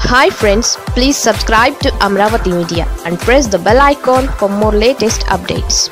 hi friends please subscribe to Amaravati media and press the bell icon for more latest updates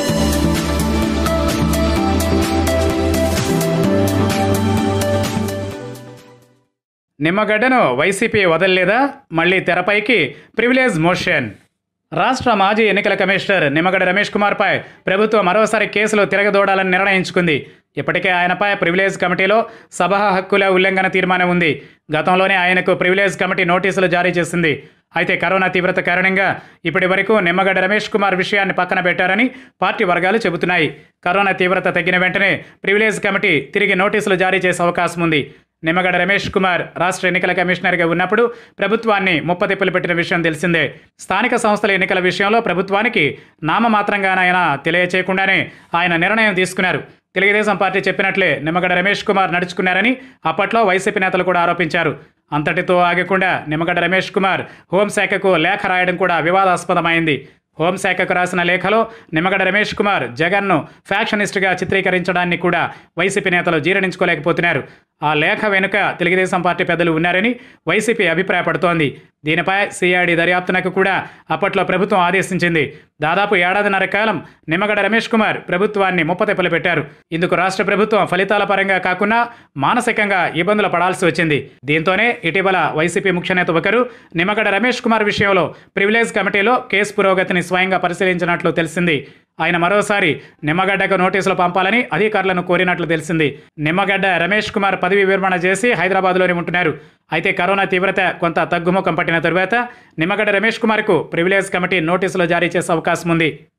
నిమ్మగడ్డను YCP వదలలేదా మళ్ళీ తెరపైకి privilege motion రాష్ట్ర మాజీ ఎన్నికల కమిషనర్ నిమ్మగడ్డ రమేష్ కుమార్పై ప్రభుత్వం మరోసారి కేసులు తిరగదోడాలని నిర్ణయించుకుంది ఇప్పటికే ఆయనపై ప్రివిలేజ్ కమిటీలో సభా హక్కుల ఉల్లంఘన తీర్మానం ఉంది గతంలోనే ఆయనకు ప్రివిలేజ్ కమిటీ నోటీసులు జారీ చేసింది అయితే కరోనా తీవ్రత కారణంగా ఇప్పటి వరకు నిమ్మగడ్డ రమేష్ కుమార్ విషయాన్ని పక్కన పెట్టారని పార్టీ వర్గాలు చెబుతున్నాయి కరోనా తీవ్రత తగ్గిన వెంటనే ప్రివిలేజ్ కమిటీ తిరిగి నోటీసులు జారీ చేసే అవకాశం ఉంది నిమ్మగడ్డ రమేష్ కుమార్ రాష్ట్ర ఎన్నికల కమిషనర్గా ఉన్నప్పుడు ప్రభుత్వాన్ని ముప్పతిప్పులు పెట్టిన విషయం తెలిసిందే స్థానిక సంస్థల ఎన్నికల విషయంలో ప్రభుత్వానికి నామమాత్రంగానైనా తెలియచేయకుండానే ఆయన నిర్ణయం తీసుకున్నారు తెలుగుదేశం పార్టీ చెప్పినట్లే నిమ్మగడ్డ రమేష్ కుమార్ నడుచుకున్నారని అప్పట్లో వైసీపీ నేతలు కూడా ఆరోపించారు అంతటితో ఆగకుండా నిమ్మగడ్డ రమేష్ కుమార్ హోంశాఖకు లేఖ రాయడం కూడా వివాదాస్పదమైంది హోంశాఖకు రాసిన లేఖలో నిమ్మగడ్డ రమేష్ కుమార్ జగన్ను ఫ్యాక్షనిస్ట్గా చిత్రీకరించడాన్ని కూడా వైసీపీ నేతలు జీర్ణించుకోలేకపోతున్నారు ఆ లేఖ వెనుక తెలుగుదేశం పార్టీ పెద్దలు ఉన్నారని వైసీపీ అభిప్రాయపడుతోంది దీనిపై సిఐడి దర్యాప్తునకు కూడా అప్పట్లో ప్రభుత్వం ఆదేశించింది దాదాపు ఏడాదిన్నర కాలం నిమ్మగడ్డ రమేష్ కుమార్ ప్రభుత్వాన్ని ముప్పతిప్పలు పెట్టారు ఇందుకు రాష్ట్ర ప్రభుత్వం ఫలితాల పరంగా కాకుండా మానసికంగా ఇబ్బందులు పడాల్సి వచ్చింది దీంతోనే ఇటీవల వైసీపీ ముఖ్యనేత ఒకరు నిమ్మగడ్డ రమేష్ కుమార్ విషయంలో ప్రివిలేజ్ కమిటీలో కేసు పురోగతిని స్వయంగా పరిశీలించినట్లు తెలిసింది ఆయన మరోసారి నిమ్మగడ్డకు నోటీసులు పంపాలని అధికారులను కోరినట్లు తెలిసింది నిమ్మగడ్డ రమేష్ కుమార్ పదవి విరమణ చేసి హైదరాబాద్లోనే ఉంటున్నారు అయితే కరోనా తీవ్రత కొంత తగ్గుముఖం పట్టిన తరువాత నిమ్మగడ్డ రమేష్ కుమార్కు ప్రివిలేజ్ కమిటీ నోటీసులు జారీ చేసే అవకాశం ఉంది